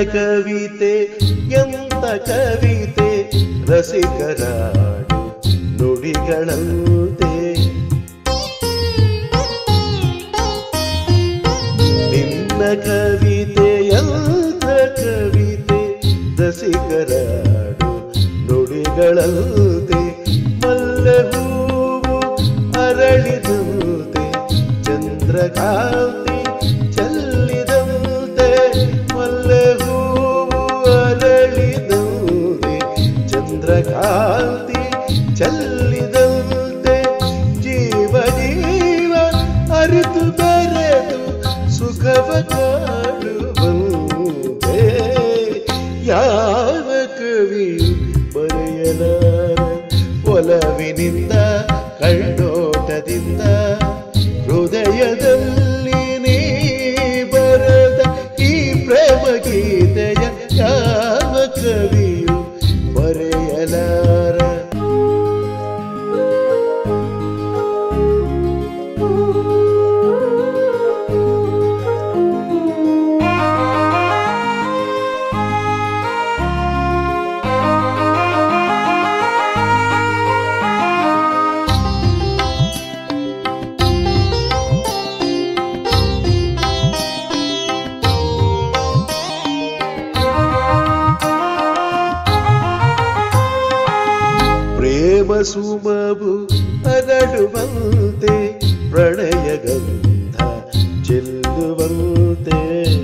ಕವಿತೆ ಎಂತ ಕವಿತೆ ರಸಿಕರಾಡು ನುಡಿಗಳಂತೆ ನಿನ್ನ ಕವಿತೆ ಎಂತ ಕವಿತೆ ರಸಿಕರಾಡು ನುಡಿಗಳಂತೆ ಮಲ್ಲೆ ಹೂವು ಅರಳಿದಂತೆ ಚಂದ್ರಕಾಂತಿ ಚೆಲ್ಲಿದಂತೆ ಮಲ್ಲೆ ಹೂವು ಅರಳಿದಂತೆ ಚಂದ್ರಕಾಂತಿ ಚೆಲ್ಲಿದಂತೆ ಜೀವ ಜೀವ ಅರಿತು ಬೆರೆತು ಸುಖವ ಕಾಡುವಂತೆ ಯಾವ ಕವಿಯು ಬರೆಯಲಾರ ಒಲವಿನಿಂದ ಕಣ್ಣೋಟದಿಂದ ಹೃದಯದಲ್ಲಿ ನೀ ಬರದ ಈ ಪ್ರೇಮ ಗೀತೆಯ ಯಾವ ಕವಿಯು ಬರೆಯಲಾರ ಪ್ರೇಮ ಸುಮವು ಅರಡುವಂತೆ ಪ್ರಣಯ ಗಂಧ ಚೆಲ್ಲುವಂತೆ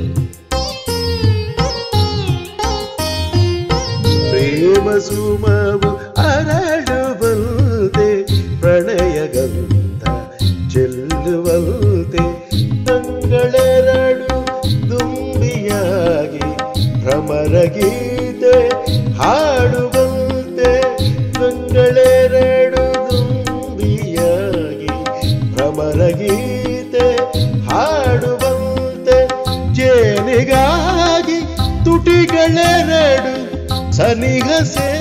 ಪ್ರೇಮ ಸುಮವು ಅರಡುವಂತೆ ಪ್ರಣಯ ಗಂಧ ಚೆಲ್ಲುವಂತೆ ತಂಗಳೆರಡು ದುಂಬಿಯಾಗಿ ಭ್ರಮರ ಗೀತೆ ಹಾಡುವಂತೆ ಗಂಗಳೆರಡು ದುಂಬಿಯಾಗಿ ಭ್ರಮರ ಗೀತೆ ಹಾಡುವಂತೆ ಜೇನಿಗಾಗಿ ತುಟಿಗಳೆರಡು ಸನಿಹ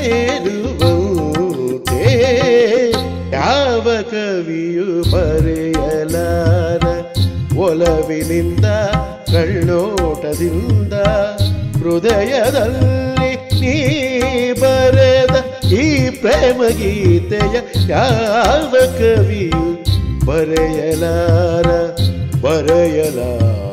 ಸೇರುವಂತೆ ಯಾವ ಕವಿಯು ಬರೆಯಲಾರ ಒಲವಿನಿಂದ ಕಣ್ಣೋಟದಿಂದ ಹೃದಯದಲ್ಲಿ ನೀ ಬರೆದ ಈ ಪ್ರೇಮ ಗೀತೆಯ ಯಾವ ಕವಿಯು ಬರೆಯಲಾರ ಬರೆಯಲಾರ